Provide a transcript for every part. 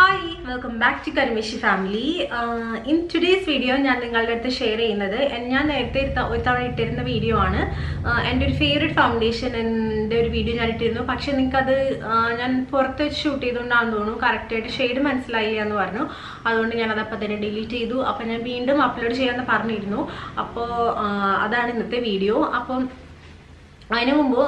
Hi welcome back to Karimishi family in today's video ഞാൻ നിങ്ങളുടെ അടുത്ത് ഷെയർ ചെയ്യുന്നത് എൻ- ഞാൻ നേരത്തെ ഒരു ത- ഒരു തവണ ഇട്ടിരുന്ന വീഡിയോ ആണ് ആഹ് എൻ്റെ ഒരു ഫേവറേറ്റ് ഫൗണ്ടേഷൻ എൻ്റെ ഒരു വീഡിയോ ഞാൻ ഇട്ടിരുന്നു പക്ഷെ നിങ്ങൾക്കത് ആഹ് ഞാൻ പുറത്ത് വെച്ച് ഷൂട്ട് ചെയ്തുകൊണ്ടാണെന്ന് തോന്നുന്നു കറക്റ്റായിട്ട് ഷെയ്ഡ് മനസ്സിലായില്ല എന്ന് പറഞ്ഞു അതുകൊണ്ട് ഞാൻ അതപ്പോൾ തന്നെ ഡിലീറ്റ് ചെയ്തു അപ്പോൾ ഞാൻ വീണ്ടും അപ്ലോഡ് ചെയ്യാമെന്ന് പറഞ്ഞിരുന്നു അപ്പോൾ അതാണ് ഇന്നത്തെ വീഡിയോ അപ്പം അതിനു മുമ്പ്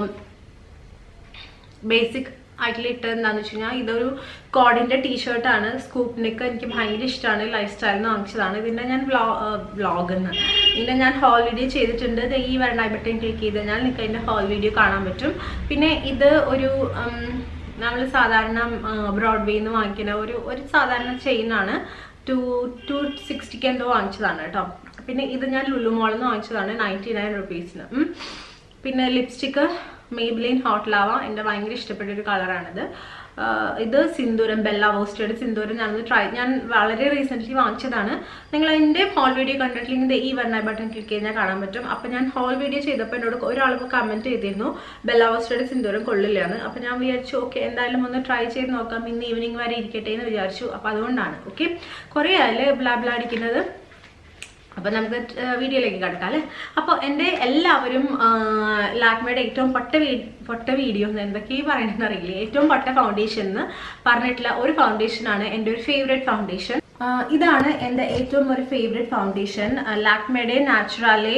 ബേസിക് ആയിട്ടുള്ള ഇട്ടത് എന്താണെന്ന് വെച്ച് കഴിഞ്ഞാൽ ഇതൊരു കോഡിന്റെ ടീഷർട്ടാണ് സ്കൂപ്പ് നെക്ക് എനിക്ക് ഭയങ്കര ഇഷ്ടമാണ് ലൈഫ് സ്റ്റൈലിൽ നിന്ന് വാങ്ങിച്ചതാണ് ഇതിന്റെ ഞാൻ വ്ളോഗ് എന്ന് ഇതിന്റെ ഞാൻ ഹോൾ വീഡിയോ ചെയ്തിട്ടുണ്ട് ഇത് ഈ വരണ ബട്ടൺ ക്ലിക്ക് ചെയ്ത് കഴിഞ്ഞാൽ നിങ്ങൾക്ക് അതിന്റെ ഹോൾ വീഡിയോ കാണാൻ പറ്റും പിന്നെ ഇത് ഒരു നമ്മൾ സാധാരണ ബ്രോഡ്വേയിൽ നിന്ന് വാങ്ങിക്കുന്ന ഒരു ഒരു സാധാരണ ചെയിനാണ് ടു ടു സിക്സ്റ്റിക്ക് എന്തോ വാങ്ങിച്ചതാണ് കേട്ടോ പിന്നെ ഇത് ഞാൻ ലുലു മോളിൽ നിന്ന് വാങ്ങിച്ചതാണ് നയൻറ്റി നയൻ റുപ്പീസിന് പിന്നെ ലിപ്സ്റ്റിക്ക് മെയ്ബ്ലിൻ ഹോട്ട് ലാവ എൻ്റെ ഭയങ്കര ഇഷ്ടപ്പെട്ട ഒരു കളറാണിത് ആഹ് ഇത് സിന്ദൂരം ബെല്ല വോസ്റ്റഡ് സിന്ദൂരം ഞാനത് ട്രൈ ഞാൻ വളരെ റീസെൻ്റ്ലി വാങ്ങിച്ചതാണ് നിങ്ങൾ എൻ്റെ ഹോൾ വീഡിയോ കണ്ടിട്ടില്ലെങ്കിൽ ഈ വരണ ബട്ടൺ ക്ലിക്ക് ചെയ്താൽ കാണാൻ പറ്റും അപ്പം ഞാൻ ഹോൾ വീഡിയോ ചെയ്തപ്പോൾ എന്നോട് ഒരാൾക്ക് കമൻറ്റ് ചെയ്തിരുന്നു ബെല്ല വോസ്റ്റഡ് സിന്ദൂരം കൊള്ളില്ലാന്ന് അപ്പം ഞാൻ വിചാരിച്ചു ഓക്കെ എന്തായാലും ഒന്ന് ട്രൈ ചെയ്ത് നോക്കാം ഇന്ന് ഈവനിങ് വരെ ഇരിക്കട്ടെ എന്ന് വിചാരിച്ചു അപ്പം അതുകൊണ്ടാണ് ഓക്കെ കുറേ ആയല്ലേ ബ്ലാ ബ്ലാ അടിക്കുന്നത് അപ്പം നമുക്ക് വീഡിയോയിലേക്ക് കിടക്കാം അല്ലേ അപ്പോൾ എൻ്റെ എല്ലാവരും ലാക്മയുടെ ഏറ്റവും പൊട്ട വീ പൊട്ട വീഡിയോ എന്തൊക്കെയാണ് പറയണമെന്ന് അറിയില്ല ഏറ്റവും പൊട്ട ഫൗണ്ടേഷൻ എന്ന് പറഞ്ഞിട്ടുള്ള ഒരു ഫൗണ്ടേഷനാണ് എൻ്റെ ഒരു ഫേവറേറ്റ് ഫൗണ്ടേഷൻ ഇതാണ് എൻ്റെ ഏറ്റവും ഒരു ഫേവറേറ്റ് ഫൗണ്ടേഷൻ ലാക്മയുടെ Naturale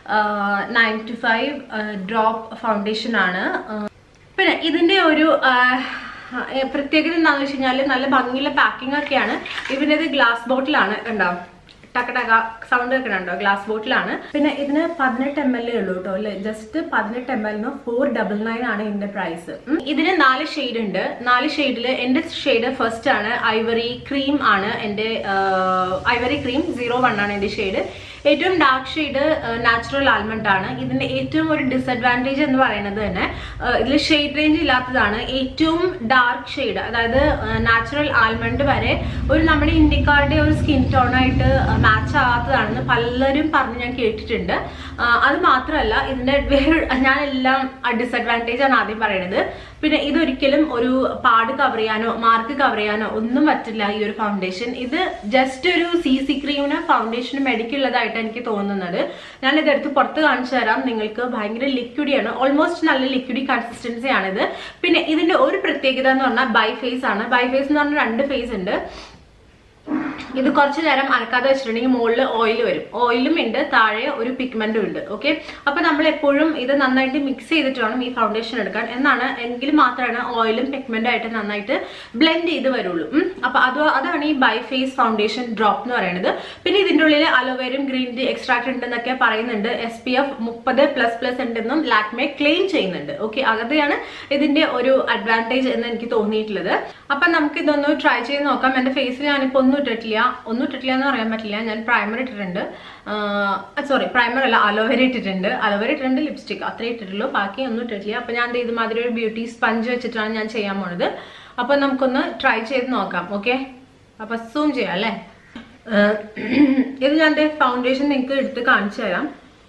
nine to five drop foundation ആണ് പിന്നെ ഇതിൻ്റെ ഒരു ആ, ഏ, പ്രത്യേകത എന്താണെന്ന് വെച്ച് കഴിഞ്ഞാൽ നല്ല ഭംഗിയുള്ള പാക്കിംഗ് ഒക്കെയാണ് ഇവൻ്റെ ഇത് ഗ്ലാസ് ബോട്ടിലാണ് ഉണ്ടാവും ടക്ക ടക സൗണ്ട് വെക്കണുണ്ടോ ഗ്ലാസ് ബോട്ടിലാണ് പിന്നെ ഇതിന് പതിനെട്ട് എം എൽ എ ഉള്ളൂ കേട്ടോ അല്ലെ ജസ്റ്റ് പതിനെട്ട് എം എല്ലിന് ഫോർ ഡബിൾ നയൻ ആണ് ഇതിന്റെ പ്രൈസ് ഇതിന് നാല് ഷെയ്ഡ് ഉണ്ട് നാല് ഷെയ്ഡിൽ എന്റെ ഷെയ്ഡ് ഫസ്റ്റ് ആണ് ഐവറി ക്രീം ആണ് എന്റെ ഐവറി ക്രീം സീറോ വൺ ആണ് എന്റെ ഷെയ്ഡ് ഏറ്റവും ഡാർക്ക് ഷെയ്ഡ് നാച്ചുറൽ ആൽമണ്ട് ആണ് ഇതിന്റെ ഏറ്റവും ഒരു ഡിസഡ്വാൻറ്റേജ് എന്ന് പറയുന്നത് തന്നെ ഇതിൽ ഷെയ്ഡ് റേഞ്ച് ഇല്ലാത്തതാണ് ഏറ്റവും ഡാർക്ക് ഷെയ്ഡ് അതായത് നാച്ചുറൽ ആൽമണ്ട് വരെ ഒരു നമ്മുടെ ഇന്ത്യക്കാരുടെ ഒരു സ്കിൻ ടോണായിട്ട് മാച്ച് ആകാത്തതാണെന്ന് പലരും പറഞ്ഞ് ഞാൻ കേട്ടിട്ടുണ്ട് ആ, അത് മാത്രമല്ല ഇതിന്റെ വേറെ ഞാൻ എല്ലാം ഡിസഡ്വാൻറ്റേജ് ആണ് ആദ്യം പറയുന്നത് പിന്നെ ഇതൊരിക്കലും ഒരു പാട് കവർ ചെയ്യാനോ മാർക്ക് കവർ ചെയ്യാനോ ഒന്നും പറ്റില്ല ഈ ഒരു ഫൗണ്ടേഷൻ ഇത് ജസ്റ്റ് ഒരു സി സി ക്രീമിന് ഫൗണ്ടേഷനും മെഡിക്കുള്ളതായിട്ട് എനിക്ക് തോന്നുന്നത് ഞാൻ ഇതെടുത്ത് പുറത്ത് കാണിച്ചു തരാം നിങ്ങൾക്ക് ഭയങ്കര ലിക്വിഡിയാണ് ഓൾമോസ്റ്റ് നല്ല ലിക്വിഡി കൺസിസ്റ്റൻസി ആണിത് പിന്നെ ഇതിന്റെ ഒരു പ്രത്യേകത എന്ന് പറഞ്ഞാൽ ബൈ ഫേസ് ആണ് ബൈ ഫേസ് എന്ന് പറഞ്ഞാൽ രണ്ട് ഫേസ് ഉണ്ട് ഇത് കുറച്ച് നേരം അനക്കാതെ വെച്ചിട്ടുണ്ടെങ്കിൽ മുകളിൽ ഓയിൽ വരും ഓയിലും ഉണ്ട് താഴെ ഒരു പിഗ്മെന്റും ഉണ്ട് ഓക്കെ അപ്പൊ നമ്മൾ എപ്പോഴും ഇത് നന്നായിട്ട് മിക്സ് ചെയ്തിട്ട് വേണം ഈ ഫൗണ്ടേഷൻ എടുക്കാൻ എന്നാണ് എങ്കിൽ മാത്രമാണ് ഓയിലും പിഗ്മെന്റും ആയിട്ട് നന്നായിട്ട് ബ്ലെൻഡ് ചെയ്ത് വരുള്ളൂ ഉം. അപ്പൊ അത് അതാണ് ഈ ബൈ ഫേസ് ഫൗണ്ടേഷൻ ഡ്രോപ്പ് എന്ന് പറയുന്നത് പിന്നെ ഇതിന്റെ ഉള്ളിൽ അലോവേരും ഗ്രീൻ ടീ എക്സ്ട്രാക്ട് ഉണ്ടെന്നൊക്കെ പറയുന്നുണ്ട് എസ് പി എഫ് മുപ്പത് പ്ലസ് പ്ലസ് ഉണ്ടെന്നും ലാക്മെ ക്ലെയിം ചെയ്യുന്നുണ്ട് ഓക്കെ അതാണ് ഇതിന്റെ ഒരു അഡ്വാൻറ്റേജ് എന്ന് എനിക്ക് തോന്നിയിട്ടുള്ളത് അപ്പൊ നമുക്ക് ഇതൊന്ന് ട്രൈ ചെയ്ത് നോക്കാം എന്റെ ഫേസിൽ ഞാനിപ്പോ ഒന്നും ഇട്ടിട്ടില്ല ഒന്നും ഇട്ടിട്ടില്ല എന്ന് പറയാൻ പറ്റില്ല ഞാൻ പ്രൈമർ ഇട്ടിട്ടുണ്ട് സോറി പ്രൈമർ അല്ല അലോവേര ഇട്ടിട്ടുണ്ട് അലോവേര ഇട്ടിട്ടുണ്ട് ലിപ്സ്റ്റിക് അത്രേ ഇട്ടിട്ടുള്ളൂ ബാക്കി ഒന്നും ഇട്ടിട്ടില്ല അപ്പൊ ഞാൻ ദേ ഇതുമാതിരി ഒരു ബ്യൂട്ടി സ്പഞ്ച് വെച്ചിട്ടാണ് ഞാൻ ചെയ്യാൻ പോണത് അപ്പൊ നമുക്കൊന്ന് ട്രൈ ചെയ്ത് നോക്കാം ഓക്കെ അപ്പൊ സൂം ചെയ്യാം അല്ലേ ആഹ് ഇത് ഞാൻ ഫൗണ്ടേഷൻ നിങ്ങൾക്ക് എടുത്ത് കാണിച്ചു തരാം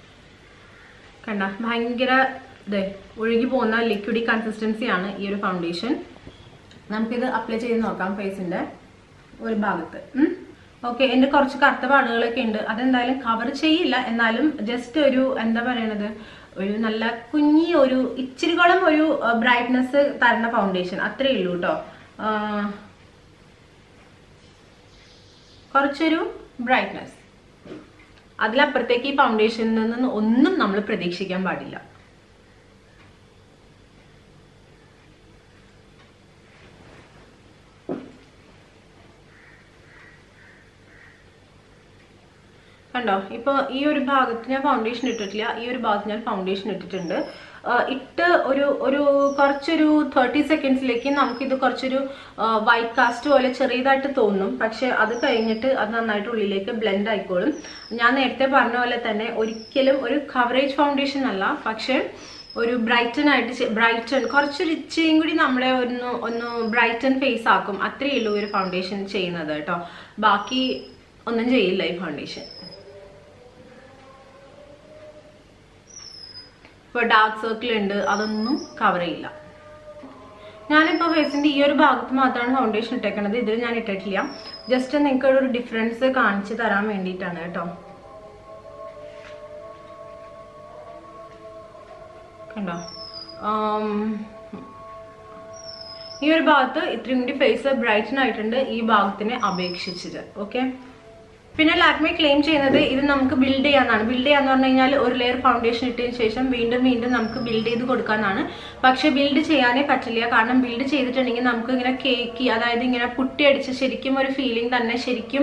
കണ്ട ഭയങ്കര ഇതേ ഒഴുകി പോകുന്ന ലിക്വിഡി കൺസിസ്റ്റൻസി ആണ് ഈ ഒരു ഫൗണ്ടേഷൻ നമുക്കിത് അപ്ലൈ ചെയ്ത് നോക്കാം ഫേസിന്റെ ഒരു ഭാഗത്ത് ഓക്കെ എൻ്റെ കുറച്ച് കറുത്ത പാടുകളൊക്കെ ഉണ്ട് അതെന്തായാലും കവർ ചെയ്യില്ല എന്നാലും ജസ്റ്റ് ഒരു എന്താ പറയണത് ഒരു നല്ല കുഞ്ഞി ഒരു ഇച്ചിരികോളം ഒരു ബ്രൈറ്റ്നെസ് തരുന്ന ഫൗണ്ടേഷൻ അത്രേ ഉള്ളൂ കേട്ടോ കുറച്ചൊരു ബ്രൈറ്റ്നെസ് അതിലപ്പുറത്തേക്ക് ഈ ഫൗണ്ടേഷനിൽ നിന്ന് ഒന്നും നമ്മൾ പ്രതീക്ഷിക്കാൻ പാടില്ല കണ്ടോ ഇപ്പോൾ ഈ ഒരു ഭാഗത്ത് ഞാൻ ഫൗണ്ടേഷൻ ഇട്ടിട്ടില്ല ഈ ഒരു ഭാഗത്ത് ഞാൻ ഫൗണ്ടേഷൻ ഇട്ടിട്ടുണ്ട് ആ, ഇട്ട് ഒരു ഒരു കുറച്ചൊരു തേർട്ടി സെക്കൻഡ്സിലേക്ക് നമുക്കിത് കുറച്ചൊരു വൈറ്റ് കാസ്റ്റ് പോലെ ചെറിയതായിട്ട് തോന്നും പക്ഷെ അത് കഴിഞ്ഞിട്ട് അത് നന്നായിട്ട് ഉള്ളിലേക്ക് ബ്ലെൻഡ് ആയിക്കോളും ഞാൻ നേരത്തെ പറഞ്ഞ പോലെ തന്നെ ഒരിക്കലും ഒരു കവറേജ് ഫൗണ്ടേഷൻ അല്ല പക്ഷെ ഒരു ബ്രൈറ്റൻ ആയിട്ട് ബ്രൈറ്റൻ കുറച്ചൊരു ഇച്ചിരിയും കൂടി നമ്മളെ ഒന്ന് ഒന്ന് ബ്രൈറ്റൻ ഫേസ് ആക്കും അത്രയേ ഉള്ളൂ ഒരു ഫൗണ്ടേഷൻ ചെയ്യുന്നത് കേട്ടോ ബാക്കി ഒന്നും ചെയ്യില്ല ഈ ഫൗണ്ടേഷൻ ഇപ്പോൾ ഡാർക്ക് സർക്കിൾ ഉണ്ട് അതൊന്നും കവർ ചെയ്യില്ല ഞാനിപ്പോൾ ഫേസിന്റെ ഈ ഒരു ഭാഗത്ത് മാത്രമാണ് ഫൗണ്ടേഷൻ ഇട്ടേക്കണത് ഇതിൽ ഞാൻ ഇട്ടിട്ടില്ല ജസ്റ്റ് നിങ്ങൾക്ക് ഒരു ഡിഫറൻസ് കാണിച്ചു തരാൻ വേണ്ടിയിട്ടാണ് കേട്ടോ കണ്ടോ ആം, ഈ ഒരു ഭാഗത്ത് ഇത്രയും കൂടി ഫേസ് ബ്രൈറ്റൻ ആയിട്ടുണ്ട് ഈ ഭാഗത്തിനെ അപേക്ഷിച്ചിട്ട് ഓക്കെ പിന്നെ ലാക്മി ക്ലെയിം ചെയ്യുന്നത് ഇത് നമുക്ക് ബിൽഡ് ചെയ്യാന്നാണ് ബിൽഡ് ചെയ്യാന്ന് പറഞ്ഞു കഴിഞ്ഞാൽ ഒരു ലെയർ ഫൗണ്ടേഷൻ ഇട്ടതിന് ശേഷം വീണ്ടും വീണ്ടും നമുക്ക് ബിൽഡ് ചെയ്ത് കൊടുക്കാന്നാണ് പക്ഷെ ബിൽഡ് ചെയ്യാനേ പറ്റില്ല കാരണം ബിൽഡ് ചെയ്തിട്ടുണ്ടെങ്കിൽ നമുക്ക് ഇങ്ങനെ കേക്ക് അതായത് ഇങ്ങനെ പുട്ടിയടിച്ച് ശരിക്കും ഒരു ഫീലിംഗ് തന്നെ ശരിക്കും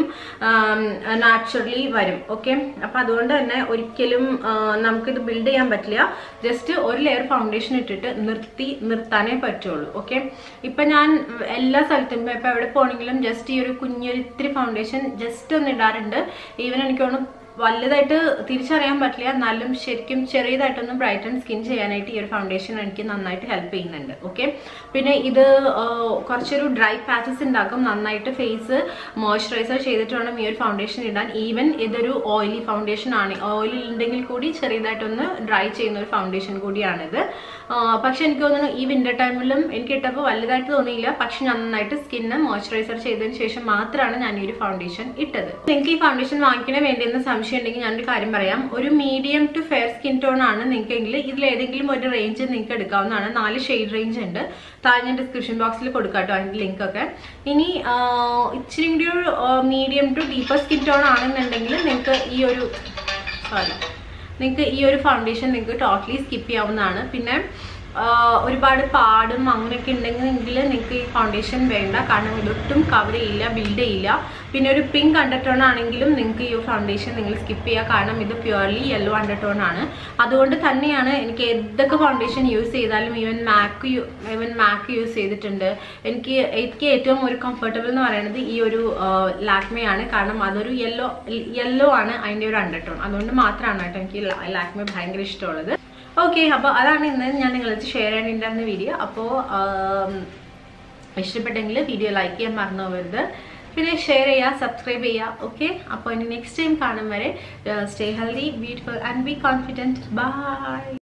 നാച്ചുറലി വരും ഓക്കെ അപ്പൊ അതുകൊണ്ട് തന്നെ ഒരിക്കലും ആ, നമുക്കിത് ബിൽഡ് ചെയ്യാൻ പറ്റില്ല ജസ്റ്റ് ഒരു ലെയർ ഫൗണ്ടേഷൻ ഇട്ടിട്ട് നിർത്തി നിർത്താനേ പറ്റുള്ളൂ ഓക്കെ ഇപ്പൊ ഞാൻ എല്ലാ സ്ഥലത്തും ഇപ്പൊ എവിടെ പോണെങ്കിലും ജസ്റ്റ് ഈ ഒരു കുഞ്ഞൊരു ഇത്തിരി ഫൗണ്ടേഷൻ ജസ്റ്റ് ഒന്ന് ഇടാറുണ്ട് ഈവൻ എനിക്ക് തോന്നുന്നു വലുതായിട്ട് തിരിച്ചറിയാൻ പറ്റില്ല എന്നാലും ശരിക്കും ചെറിയതായിട്ടൊന്ന് ബ്രൈറ്റൻ സ്കിൻ ചെയ്യാനായിട്ട് ഈ ഒരു ഫൗണ്ടേഷൻ എനിക്ക് നന്നായിട്ട് ഹെൽപ്പ് ചെയ്യുന്നുണ്ട് ഓക്കെ പിന്നെ ഇത് ആ, കുറച്ചൊരു ഡ്രൈ പാച്ചസ് ഉണ്ടാക്കും നന്നായിട്ട് ഫേസ് മോയ്സ്ചറൈസർ ചെയ്തിട്ട് വേണം ഈ ഒരു ഫൗണ്ടേഷൻ ഇടാൻ ഈവൻ ഇതൊരു ഓയിലി ഫൗണ്ടേഷൻ ആണ് ഓയിൽ ഉണ്ടെങ്കിൽ കൂടി ചെറിയതായിട്ടൊന്ന് ഡ്രൈ ചെയ്യുന്ന ഒരു ഫൗണ്ടേഷൻ കൂടിയാണിത് ആ, പക്ഷെ എനിക്ക് തോന്നുന്നു ഈ വിന്റർ ടൈമിലും എനിക്ക് ഇട്ടപ്പോൾ വലുതായിട്ട് തോന്നിയില്ല പക്ഷെ ഞാൻ നന്നായിട്ട് സ്കിന്ന് മോയ്സ്ചറൈസർ ചെയ്തതിന് ശേഷം മാത്രമാണ് ഞാൻ ഈ ഒരു ഫൗണ്ടേഷൻ ഇട്ടത് നിങ്ങൾക്ക് ഈ ഫൗണ്ടേഷൻ വാങ്ങിക്കണേ വേണ്ടിയെന്ന് സംശയം ഉണ്ടെങ്കിൽ ഞാനൊരു കാര്യം പറയാം ഒരു medium to fair skin tone ആണ് നിങ്ങൾക്കെങ്കിൽ ഇതിൽ ഏതെങ്കിലും ഒരു റേഞ്ച് നിങ്ങൾക്ക് എടുക്കാവുന്നതാണ് നാല് ഷെയ്ഡ് റേഞ്ച് ഉണ്ട് താഴെ ഞാൻ ഡിസ്ക്രിപ്ഷൻ ബോക്സിൽ കൊടുക്കാം കേട്ടോ അതിന്റെ ലിങ്ക് ഒക്കെ ഇനി ആ, ഇച്ചിരി കൂടി ഒരു medium to deeper skin tone ആണെന്നുണ്ടെങ്കിൽ നിങ്ങൾക്ക് ഈ ഒരു സോറി നിങ്ങൾക്ക് ഈ ഒരു ഫൗണ്ടേഷൻ നിങ്ങൾക്ക് ടോട്ടലി സ്കിപ്പ് ചെയ്യാവുന്നതാണ് പിന്നെ ആ, ഒരുപാട് പാടും അങ്ങനെയൊക്കെ ഉണ്ടെങ്കിൽ നിങ്ങൾക്ക് ഈ ഫൗണ്ടേഷൻ വേണ്ട കാരണം ഇതൊട്ടും കവർ ചെയ്യില്ല ബിൽഡ് ചെയ്യില്ല പിന്നെ ഒരു പിങ്ക് അണ്ടർടോൺ ആണെങ്കിലും നിങ്ങൾക്ക് ഈ ഫൗണ്ടേഷൻ നിങ്ങൾ സ്കിപ്പ് ചെയ്യുക കാരണം ഇത് പ്യുവർലി യെല്ലോ അണ്ടർടോൺ ആണ് അതുകൊണ്ട് തന്നെയാണ് എനിക്ക് ഏതൊക്കെ ഫൗണ്ടേഷൻ യൂസ് ചെയ്താലും even MAC even MAC use ചെയ്തിട്ടുണ്ട് എനിക്ക് എനിക്ക് ഏറ്റവും ഒരു കംഫർട്ടബിൾ എന്ന് പറയുന്നത് ഈ ഒരു ലാക്മയാണ് കാരണം അതൊരു യെല്ലോ യെല്ലോ ആണ് അതിൻ്റെ ഒരു അണ്ടർടോൺ അതുകൊണ്ട് മാത്രമാണ് കേട്ടോ എനിക്ക് ലാക്മെ ഭയങ്കര ഇഷ്ടമുള്ളത് ഓക്കെ അപ്പോൾ അതാണ് ഇന്ന് ഞാൻ നിങ്ങളത് ഷെയർ ചെയ്യാനുണ്ടായിരുന്ന വീഡിയോ അപ്പോൾ ഇഷ്ടപ്പെട്ടെങ്കിൽ വീഡിയോ ലൈക്ക് ചെയ്യാൻ മറന്നു പോകരുത് പിന്നെ ഷെയർ ചെയ്യുക സബ്സ്ക്രൈബ് ചെയ്യുക ഓക്കെ അപ്പോൾ ഇനി നെക്സ്റ്റ് ടൈം കാണും വരെ stay healthy beautiful and be confident by